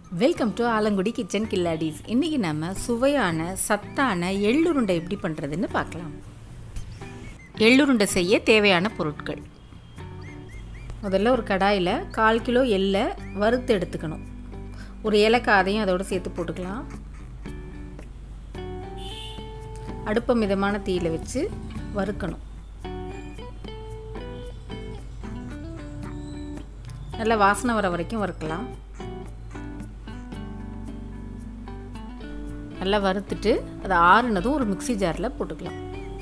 welcome to Alangudi kitchen கில்லாடிஸ் இன்றைக்கி நம்ம சுவையான சத்தான எள்ளுருண்டை எப்படி பண்ணுறதுன்னு பார்க்கலாம் எள்ளுருண்டை செய்ய தேவையான பொருட்கள் முதல்ல ஒரு கடாயில் கால் கிலோ எள்ளை வறுத்து எடுத்துக்கணும் ஒரு ஏலக்காய் அதையும் அதோடு சேர்த்து போட்டுக்கலாம் அடுப்பை மிதமான தீயில் வச்சு வறுக்கணும் நல்லா வாசனை வர வரைக்கும் வறுக்கலாம் நல்லா வறுத்துட்டு அதை ஆறுனதும் ஒரு மிக்சி ஜாரில் போட்டுக்கலாம்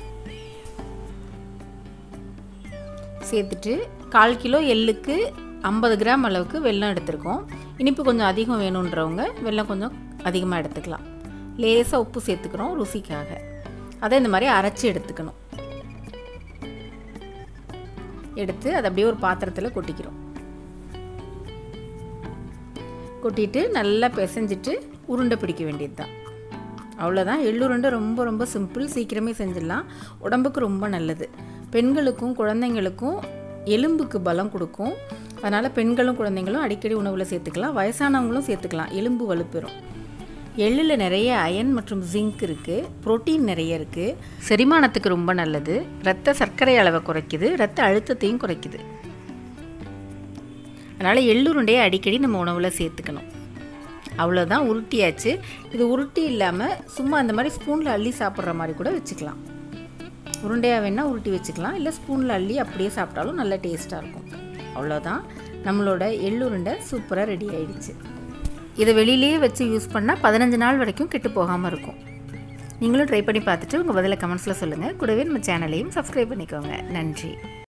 சேர்த்துட்டு கால் கிலோ எள்ளுக்கு ஐம்பது கிராம் அளவுக்கு வெல்லம் எடுத்திருக்கோம் இனிப்பு கொஞ்சம் அதிகம் வேணுன்றவங்க வெல்லம் கொஞ்சம் அதிகமாக எடுத்துக்கலாம் லேசாக உப்பு சேர்த்துக்கிறோம் ருசிக்காக அதை இந்த மாதிரி அரைச்சி எடுத்துக்கணும் எடுத்து அதை அப்படியே ஒரு பாத்திரத்தில் கொட்டிக்கிறோம் கொட்டிட்டு நல்லா பிசைஞ்சிட்டு உருண்டை பிடிக்க வேண்டியது தான் அவ்வளோதான் எள்ளுருண்டை ரொம்ப ரொம்ப சிம்பிள் சீக்கிரமே செஞ்சிடலாம் உடம்புக்கு ரொம்ப நல்லது பெண்களுக்கும் குழந்தைங்களுக்கும் எலும்புக்கு பலம் கொடுக்கும் அதனால் பெண்களும் குழந்தைங்களும் அடிக்கடி உணவில் சேர்த்துக்கலாம் வயசானவங்களும் சேர்த்துக்கலாம் எலும்பு வலுப்பெறும் எள்ளில் நிறைய அயன் மற்றும் ஜிங்க் இருக்குது புரோட்டீன் நிறைய இருக்குது செரிமானத்துக்கு ரொம்ப நல்லது இரத்த சர்க்கரை அளவை குறைக்குது இரத்த அழுத்தத்தையும் குறைக்குது அதனால் எள்ளுருண்டையை அடிக்கடி நம்ம உணவில் சேர்த்துக்கணும் அவ்வளோதான் உருட்டியாச்சு இது உருட்டி இல்லாமல் சும்மா அந்த மாதிரி ஸ்பூனில் அள்ளி சாப்பிட்ற மாதிரி கூட வச்சுக்கலாம் உருண்டையாக வேணால் உருட்டி வச்சுக்கலாம் இல்லை ஸ்பூனில் அள்ளி அப்படியே சாப்பிட்டாலும் நல்ல டேஸ்ட்டாக இருக்கும் அவ்வளோதான் நம்மளோட எள்ளுருண்டை சூப்பராக ரெடி ஆயிடுச்சு இதை வெளியிலேயே வச்சு யூஸ் பண்ணால் பதினஞ்சு நாள் வரைக்கும் கெட்டு போகாமல் இருக்கும் நீங்களும் ட்ரை பண்ணி பார்த்துட்டு உங்கள் பதிலை கமெண்ட்ஸில் சொல்லுங்கள் கூடவே நம்ம சேனலையும் சப்ஸ்கிரைப் பண்ணிக்கோங்க நன்றி